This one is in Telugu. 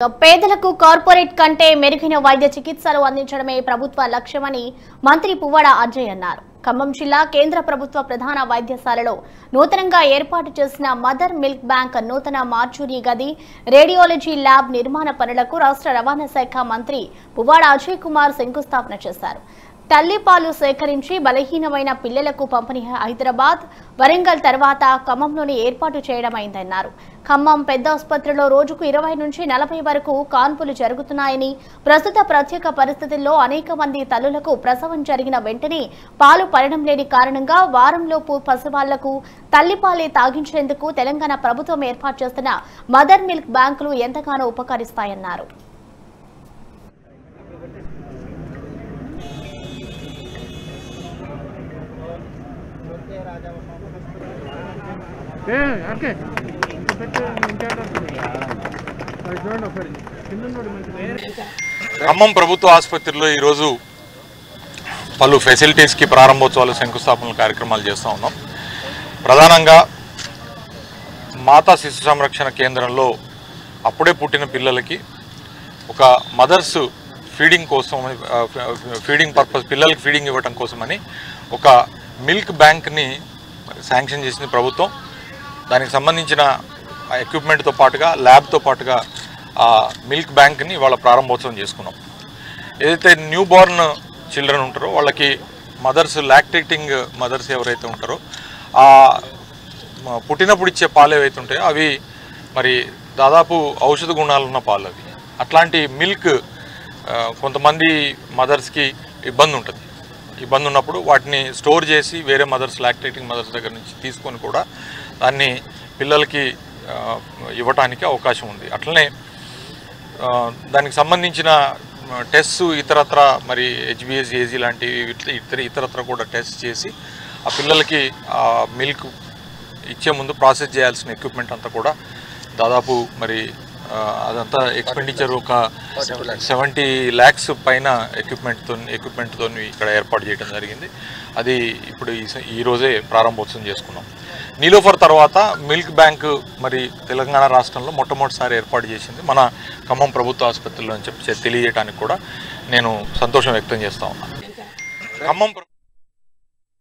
పేదలకు కార్పొరేట్ కంటే మెరుగైన వైద్య చికిత్సలు అందించడమే ప్రభుత్వ లక్ష్యమని మంత్రి పువ్వాడ అజయ్ అన్నారు ఖమ్మం జిల్లా కేంద్ర ప్రభుత్వ ప్రధాన వైద్యశాలలో నూతనంగా ఏర్పాటు చేసిన మదర్ మిల్క్ బ్యాంక్ నూతన మార్చురీ గది రేడియాలజీ ల్యాబ్ నిర్మాణ పనులకు రాష్ట్ర రవాణా శాఖ మంత్రి పువ్వాడ అజయ్ కుమార్ శంకుస్థాపన చేశారు తల్లిపాలు సేకరించి బలహీనమైన పిల్లలకు పంపిణీ హైదరాబాద్ వరంగల్ తర్వాత ఖమ్మంలోని ఏర్పాటు చేయడమైందన్నారు ఖమ్మం పెద్ద ఆసుపత్రిలో రోజుకు ఇరవై నుంచి నలభై వరకు కాన్పులు జరుగుతున్నాయని ప్రస్తుత ప్రత్యేక పరిస్థితుల్లో అనేక మంది తల్లులకు ప్రసవం జరిగిన వెంటనే పాలు పడడం లేని కారణంగా వారంలోపు పసివాళ్లకు తల్లిపాలే తాగించేందుకు తెలంగాణ ప్రభుత్వం ఏర్పాటు చేస్తున్న మదర్ మిల్క్ బ్యాంకులు ఎంతగానో ఉపకరిస్తాయన్నారు ఏ ఓకే పెట్టు ఇంకేట అది చూడండి ఒకసారి కింద చూడు మంచిగా ఖమ్మం ప్రభుత్వ ఆసుపత్రిలో ఈరోజు పలు ఫెసిలిటీస్కి ప్రారంభోత్సవాలు శంకుస్థాపన కార్యక్రమాలు చేస్తూ ఉన్నాం ప్రధానంగా మాతా శిశు సంరక్షణ కేంద్రంలో అప్పుడే పుట్టిన పిల్లలకి ఒక మదర్స్ ఫీడింగ్ కోసం ఫీడింగ్ పర్పస్ పిల్లలకి ఫీడింగ్ ఇవ్వటం కోసమని ఒక మిల్క్ బ్యాంక్ని శాంక్షన్ చేసింది ప్రభుత్వం దానికి సంబంధించిన ఎక్విప్మెంట్తో పాటుగా ల్యాబ్తో పాటుగా ఆ మిల్క్ బ్యాంక్ని వాళ్ళ ప్రారంభోత్సవం చేసుకున్నాం ఏదైతే న్యూ బోర్న్ చిల్డ్రన్ ఉంటారో వాళ్ళకి మదర్స్ లాక్టేటింగ్ మదర్స్ ఎవరైతే ఉంటారో ఆ మ- పుట్టినప్పుడు ఇచ్చే పాలు ఏవైతే ఉంటాయో అవి మరి దాదాపు ఔషధ గుణాలు ఉన్న పాలు అవి అట్లాంటి మిల్క్ ఆ, కొంతమంది మదర్స్కి ఇబ్బంది ఉంటుంది ఇబ్బంది ఉన్నప్పుడు వాటిని స్టోర్ చేసి వేరే మదర్స్ లాక్టేటింగ్ మదర్స్ దగ్గర నుంచి తీసుకొని కూడా దాన్ని పిల్లలకి ఆ, ఇవ్వటానికి అవకాశం ఉంది అట్లనే ఆ, దానికి సంబంధించిన టెస్ట్ ఇతరత్ర మరి హెచ్బిఎస్ ఏజీ లాంటివి ఇట్ల- ఇతర ఇతరత్ర కూడా టెస్ట్ చేసి ఆ పిల్లలకి ఆ మిల్క్ ఇచ్చే ముందు ప్రాసెస్ చేయాల్సిన ఎక్విప్మెంట్ అంతా కూడా దాదాపు మరి ఆ, అదంతా ఎక్స్పెండిచర్ ఒక సెవెంటీ ల్యాక్స్ పైన ఎక్విప్మెంట్తో ఎక్విప్మెంట్తో ఇక్కడ ఏర్పాటు చేయడం జరిగింది అది ఇప్పుడు ఈ స- ఈ రోజే ప్రారంభోత్సవం చేసుకున్నాం నీలోఫర్ తర్వాత మిల్క్ బ్యాంక్ మరి తెలంగాణ రాష్ట్రంలో మొట్టమొదటిసారి ఏర్పాటు చేసింది మన ఖమ్మం ప్రభుత్వ ఆసుపత్రిలో అని చెప్పి తెలియజేయడానికి కూడా నేను సంతోషం వ్యక్తం చేస్తా ఉన్నాను ఖమ్మం ప్ర-